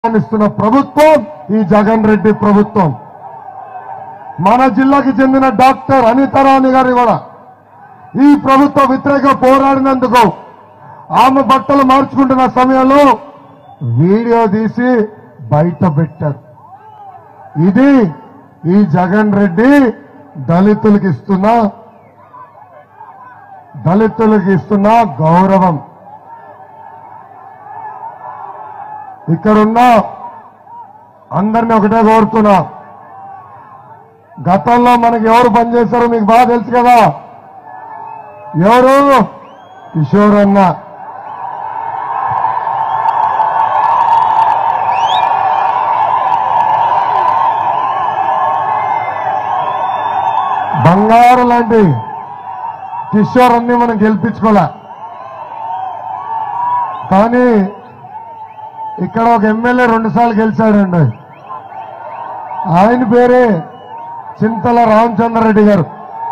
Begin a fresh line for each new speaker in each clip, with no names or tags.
ఇస్తున్న ప్రభుత్వం ఈ జగన్ రెడ్డి ప్రభుత్వం మన జిల్లాకి చెందిన డాక్టర్ అనితారాణి గారి కూడా ఈ ప్రభుత్వ వ్యతిరేక పోరాడినందుకు ఆమె బట్టలు మార్చుకుంటున్న సమయంలో వీడియో తీసి బయట పెట్టారు ఇది ఈ జగన్ రెడ్డి దళితులకు ఇస్తున్న దళితులకు ఇస్తున్న గౌరవం ఇక్కడున్న అందరిని ఒకటే కోరుతున్నా గతంలో మనకి ఎవరు పనిచేశారో మీకు బాగా తెలుసు కదా ఎవరు కిషోర్ అన్న బంగారు లాంటి కిషోర్ అన్ని మనం గెలిపించుకోలే కానీ ఇక్కడ ఒక ఎమ్మెల్యే రెండు సార్లు గెలిచాడండి ఆయన పేరే చింతల రామచంద్రరెడ్డి గారు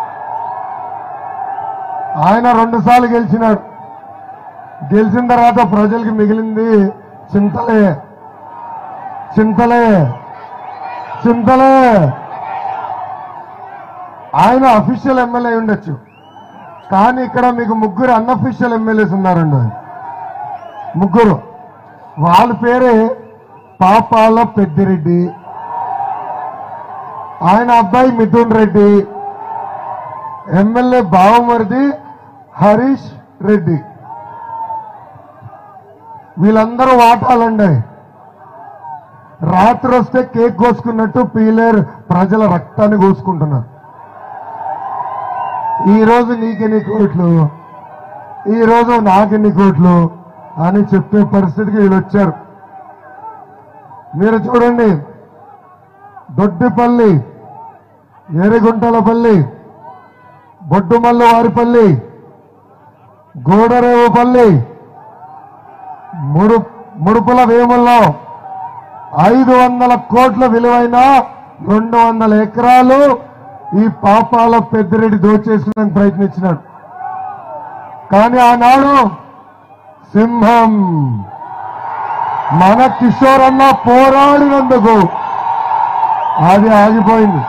ఆయన రెండు సార్లు గెలిచినాడు గెలిచిన తర్వాత ప్రజలకి మిగిలింది చింతలే చింతలే చింతలే ఆయన అఫీషియల్ ఎమ్మెల్యే ఉండొచ్చు కానీ ఇక్కడ మీకు ముగ్గురు అన్అఫీషియల్ ఎమ్మెల్యేస్ ఉన్నారండి ముగ్గురు వాళ్ళ పేరే పాపాల పెద్దిరెడ్డి ఆయన అబ్బాయి మిథున్ రెడ్డి ఎమ్మెల్యే బావమరిది హరీష్ రెడ్డి వీళ్ళందరూ వాటాలండి రాత్రి వస్తే కేక్ కోసుకున్నట్టు పీలేరు ప్రజల రక్తాన్ని కోసుకుంటున్నారు ఈ రోజు నీకెన్ని కోట్లు ఈ రోజు నాకెన్ని కోట్లు అని చెప్పే పరిస్థితికి వీళ్ళు వచ్చారు మీరు చూడండి దొడ్డిపల్లి ఎరిగుంటలపల్లి బొడ్డుమల్లి వారిపల్లి గోడరేవుపల్లి ముడు ముడుపుల వేముల్లో ఐదు వందల కోట్ల విలువైన రెండు వందల ఎకరాలు ఈ పాపాల పెద్దిరెడ్డి దోచేసుకునే ప్రయత్నించినాడు కానీ ఆనాడు సింహం మన కిషోర్ అన్న పోరాడినందుకు అది ఆగిపోయింది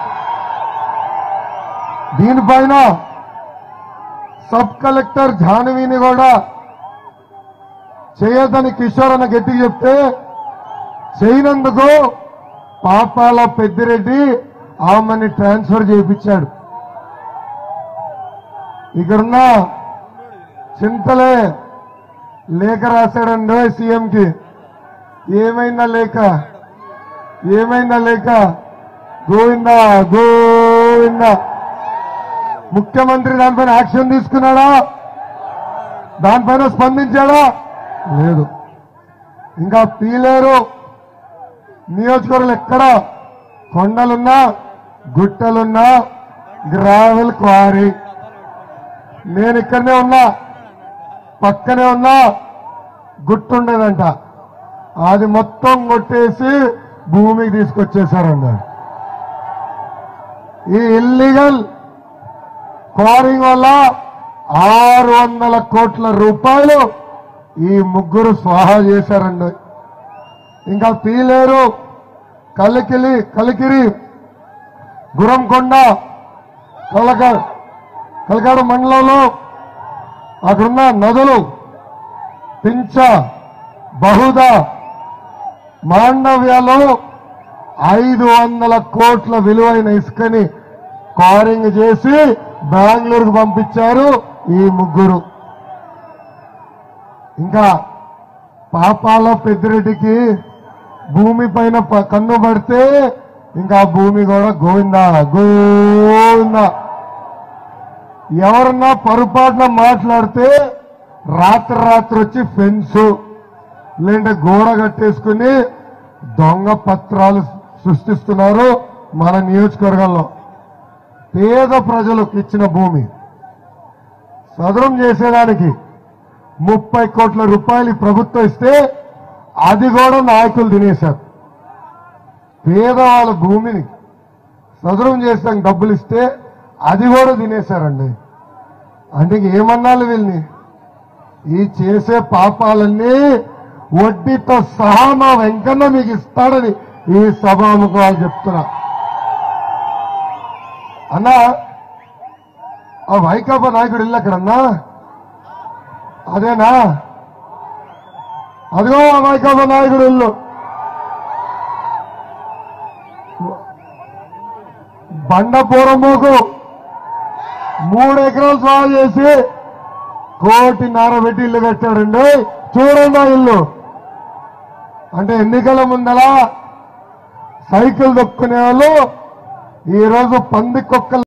దీనిపైన సబ్ కలెక్టర్ జాహ్నవిని కూడా చేయొద్దని కిషోర్ అన్న గట్టిగా చెప్తే చేయనందుకు పాపాల పెద్దిరెడ్డి ఆమెని ట్రాన్స్ఫర్ చేయించాడు ఇక్కడున్న చింతలే లేఖ రాశాడండి సీఎంకి ఏమైందా లేఖ ఏమైందా లేఖ గోవిందా గోవిందా ముఖ్యమంత్రి దానిపైన యాక్షన్ తీసుకున్నాడా దానిపైన స్పందించాడా లేదు ఇంకా పీలేరు నియోజకవర్గం ఎక్కడ కొండలున్నా గుట్టలున్నా గ్రావెల్ క్వారీ నేను ఇక్కడనే ఉన్నా పక్కనే ఉన్నా గుట్టుండేదంట అది మొత్తం కొట్టేసి భూమికి తీసుకొచ్చేసారండి ఈ ఇల్లీగల్ క్వారింగ్ వల్ల ఆరు వందల కోట్ల రూపాయలు ఈ ముగ్గురు స్వాహా చేశారండి ఇంకా పీలేరు కలికిలి కలికిరి గురంకొండ కలక కలకాడు మండలంలో అక్కడున్న నదులు పించ బహుద మాండవ్యాలో ఐదు వందల కోట్ల విలువైన ఇసుకని కారింగ్ చేసి బెంగళూరుకు పంపించారు ఈ ముగ్గురు ఇంకా పాపాల పెద్దిరెడ్డికి భూమి పైన ప- కన్ను పడితే ఇంకా ఆ భూమి కూడా గోవిందా గోవిందా ఎవరన్నా పొరపాటున మాట్లాడితే రాత్రి రాత్రి వచ్చి ఫెన్స్ లేదంటే గోడ కట్టేసుకుని దొంగ పత్రాలు సృష్టిస్తున్నారు మన నియోజకవర్గంలో పేద ప్రజలకు ఇచ్చిన భూమి సదరం చేసేదానికి ముప్పై కోట్ల రూపాయలు ఈ ప్రభుత్వం ఇస్తే అది కూడా నాయకులు తినేశారు పేదవాళ్ళ భూమిని సదరం చేసాక డబ్బులు ఇస్తే అది కూడా తినేశారండి అంటే ఇంక ఏమన్నాళ్ళు వీళ్ళని ఈ చేసే పాపాలన్నీ వడ్డీతో సహా మా వెంకన్న మీకు ఇస్తాడని ఈ సభాముఖాలు చెప్తున్నా అన్నా ఆ వైకాపా నాయకుడు ఇల్లు ఎక్కడన్నా అదేనా అదిగో ఆ వైకాపా నాయకుడు ఇల్లు బండపూరమ్మకు మూడు ఎకరాలు సాగు చేసి కోటిన్నర పెట్టి ఇల్లు కట్టాడండి చూడండి ఆ ఇల్లు అంటే ఎన్నికల ముందల సైకిల్ దొక్కునే వాళ్ళు ఈ రోజు పంది కుక్కలు